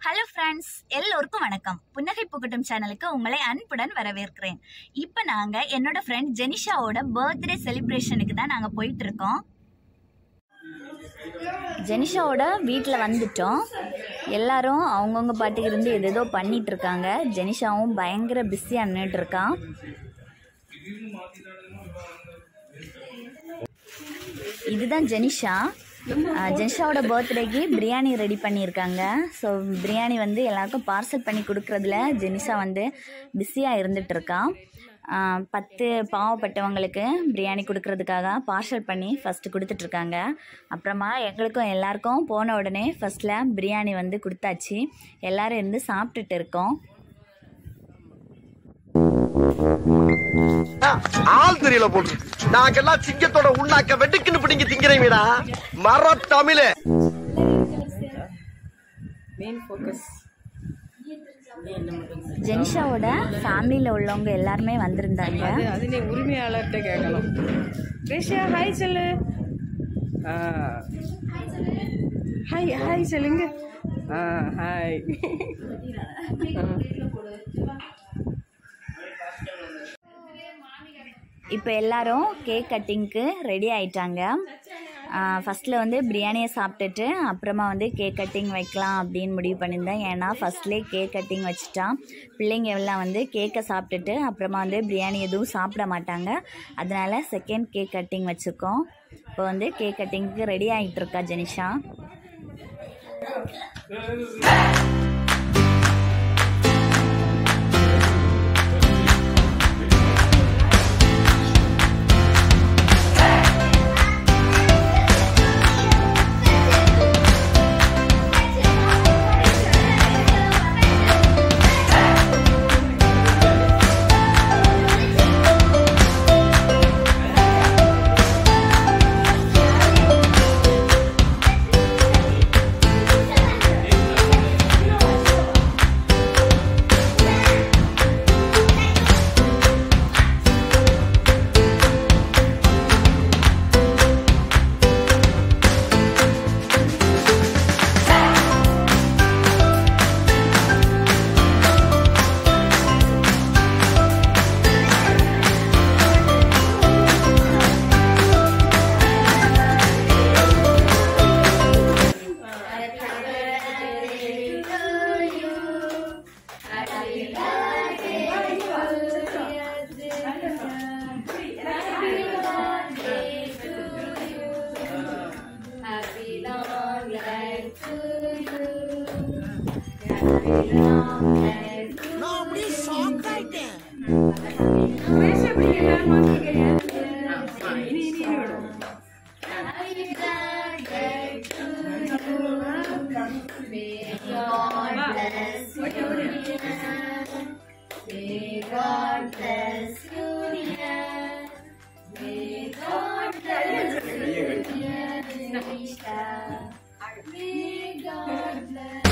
Hello friends எல்லோருக்கும் வணக்கம் புன்னகை புகட்டும் சேனலுக்கு உங்களை அன்புடன் வரவேற்கிறேன் இப்போ நாங்கள் என்னோட ஃப்ரெண்ட் ஜெனிஷாவோட பர்த்டே செலிப்ரேஷனுக்கு தான் நாங்கள் போயிட்டு இருக்கோம் ஜெனிஷாவோட வீட்டில் வந்துட்டோம் எல்லாரும் அவங்கவுங்க பாட்டுக்கு இருந்து எதேதோ பண்ணிட்டு இருக்காங்க ஜெனிஷாவும் பயங்கர பிஸியாக நின்றுட்டு இருக்கான் இதுதான் ஜெனிஷா அஹ் ஜெனிஷாவோட பர்த்டேக்கு பிரியாணி ரெடி பண்ணியிருக்காங்க ஸோ பிரியாணி வந்து எல்லாருக்கும் பார்சல் பண்ணி கொடுக்குறதுல ஜெனிஷா வந்து பிஸியாக இருந்துட்டு இருக்கா அஹ் பத்து பாவப்பட்டவங்களுக்கு பிரியாணி கொடுக்கறதுக்காக பார்சல் பண்ணி ஃபஸ்ட்டு கொடுத்துட்ருக்காங்க அப்புறமா எங்களுக்கும் எல்லாருக்கும் போன உடனே ஃபஸ்ட்டில் பிரியாணி வந்து கொடுத்தாச்சு எல்லாரும் இருந்து சாப்பிட்டுட்டு இருக்கோம் ஆள் தெரியல போட்டு நாங்கெல்லாம் சிங்கத்தோட உண்ணாக்க வெட்டுக்குன்னு பிடிங்க திங்கிறீங்கடா மர தமிழ மெயின் ஃபோக்கஸ் ஜெனிஷாவோட ஃபேமிலியில் உள்ளவங்க எல்லாருமே வந்திருந்தாங்க அது அது நீ உரிமையாளர்கிட்ட கேட்கணும் ரேஷா ஹாய் சொல்லு ஆ ஹாய் ஹாய் சொல்லுங்க ஆ ஹாய் இப்போ எல்லாரும் கேக் கட்டிங்க்கு ரெடி ஆயிட்டாங்க ஃபஸ்ட்டில் வந்து பிரியாணியை சாப்பிட்டுட்டு அப்புறமா வந்து கேக் கட்டிங் வைக்கலாம் அப்படின்னு முடிவு பண்ணியிருந்தேன் ஏன்னா ஃபஸ்ட்லேயே கேக் கட்டிங் வச்சுட்டா பிள்ளைங்க எல்லாம் வந்து கேக்கை சாப்பிட்டுட்டு அப்புறமா வந்து பிரியாணி எதுவும் சாப்பிட மாட்டாங்க அதனால செகண்ட் கேக் கட்டிங் வச்சுருக்கோம் இப்போ வந்து கேக் கட்டிங்க்கு ரெடி ஆகிட்டு இருக்கா ஜெனிஷா May God bless.